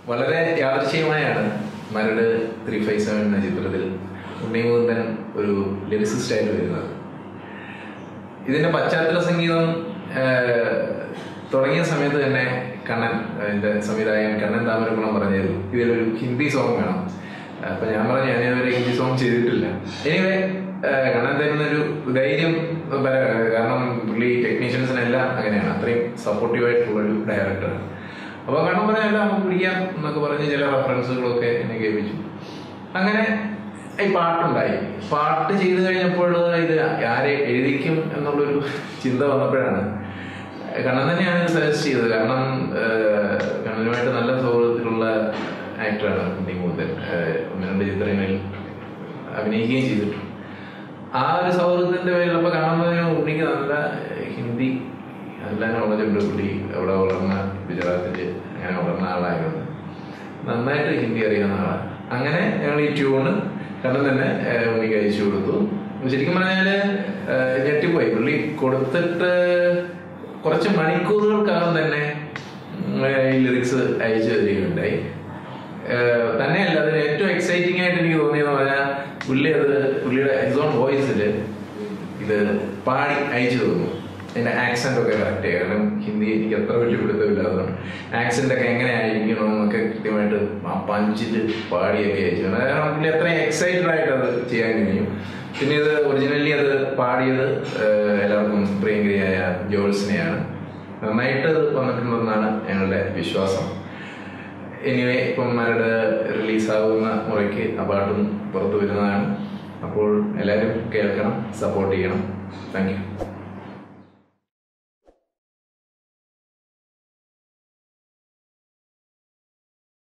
വളരെ യാദൃശ്ചികമായാണ് Marad three five seven എന്ന ചിത്രത്തിൽ ഉണ്ണിമുകുന്ദൻ ഒരു ലിറിസിസ്റ്റ് ആയിട്ട് വരുന്നത് ഇതിന്റെ പശ്ചാത്തല സംഗീതം ആഹ്, തുടങ്ങിയ സമയത്ത് തന്നെ കണ്ണൻ അതിന്റെ സംവിധായകൻ കണ്ണൻ താമരക്കുളം പറഞ്ഞത് ഇതിലൊരു ഹിന്ദി സോങ് വേണം അപ്പൊ ഞാൻ പറഞ്ഞു ഞാൻ ഇതുവരെ ഹിന്ദി സോങ് ചെയ്തിട്ടില്ല എനിവേ കണ്ണൻ തരുന്നൊരു ധൈര്യം പല- കാരണം പുള്ളി ടെക്നീഷ്യൻസിനെല്ലാം അങ്ങനെയാണ് അത്രയും സപ്പോർട്ടീവ് ആയിട്ടുള്ള ഒരു ഡയറക്ടറാണ് അപ്പൊ കണ്ണൻ പറഞ്ഞല്ല നമുക്ക് പിടിക്കാം എന്നൊക്കെ പറഞ്ഞ് ചില റെഫറൻസുകളൊക്കെ എന്നെ കേൾപ്പിച്ചു അങ്ങനെ ഈ പാട്ടുണ്ടായി പാട്ട് ചെയ്തു കഴിഞ്ഞപ്പോൾ ഇത് ആരെ എഴുതിക്കും എന്നുള്ളൊരു ചിന്ത വന്നപ്പോഴാണ് കണ്ണൻ തന്നെയാണ് സജസ്റ്റ് ചെയ്തത് കാരണം ഏഹ്, കണ്ണനുമായിട്ട് നല്ല സൗഹൃദത്തിലുള്ള ആക്ടറാണ് ഉണ്ണി മൂത്തൻ ഏഹ്, ഒന്ന് രണ്ട് ചിത്രങ്ങളിൽ അഭിനയിക്കുകയും ചെയ്തിട്ടുണ്ട് ആ ഒരു സൗഹൃദത്തിന്റെ പേരിൽ അപ്പൊ കണ്ണൻ പറഞ്ഞു ഉണ്ണിക്ക് നല്ല ഹിന്ദി നല്ല നോളജ് ഉണ്ട് പുള്ളി അവിടെ വളർന്ന ഗുജറാത്തില് അങ്ങനെ വളർന്ന ആളായിരുന്നു നന്നായിട്ട് ഹിന്ദി അറിയാവുന്ന ആളാണ് അങ്ങനെ ഞങ്ങൾ ഈ ട്യൂണ് കണ്ണൻ തന്നെ ഏഹ്, ഉണ്ണിക്ക് അയച്ചു കൊടുത്തു ശരിക്കും പറഞ്ഞാല് ഏഹ്, ഞെട്ടിപ്പോയി പുള്ളി കൊടുത്തിട്ട് കുറച്ച് മണിക്കൂറുകൾക്കകം തന്നെ ഉം, ഈ ലിറിക്സ് അയച്ചു തരികയുണ്ടായി ഏഹ്, തന്നെയല്ല അതിന് ഏറ്റവും എക്സൈറ്റിംഗ് ആയിട്ട് എനിക്ക് തോന്നിയെന്ന് പറഞ്ഞാൽ പുള്ളി അത് പുള്ളിയുടെ എക്സോൺ വോയിസിൽ ഇത് പാടി അയച്ചു തന്നു അതിന്റെ ആക്സെന്റ് ഒക്കെ കറക്റ്റ് കാരണം ഹിന്ദി എനിക്ക് അത്ര വലിയ പിടുത്തമില്ല അതുകൊണ്ട് ആക്സെന്റ് ഒക്കെ എങ്ങനെ ആയിരിക്കണം എന്നൊക്കെ കൃത്യമായിട്ട് ആ പഞ്ചിൽ പാടിയൊക്കെ അയച്ചു തന്നു. കാരണം പുള്ളി അത്രയും എക്സൈറ്റഡ് ആയിട്ട് അത് ചെയ്യാൻ കഴിയും പിന്നെ ഇത് ഒറിജിനലി അത് പാടിയത് ഏഹ്, എല്ലാവർക്കും പ്രിയങ്കരിയായ ജോൾസിനെയാണ് നന്നായിട്ട് വന്നിട്ടുണ്ടെന്നാണ് ഞങ്ങളുടെ വിശ്വാസം എനിവേ ഇപ്പം മരട് റിലീസാവുന്ന മുറയ്ക്ക് ആ പാട്ടും പുറത്തു വരുന്നതാണ് അപ്പോൾ എല്ലാവരും കേൾക്കണം സപ്പോർട്ട് ചെയ്യണം താങ്ക് യു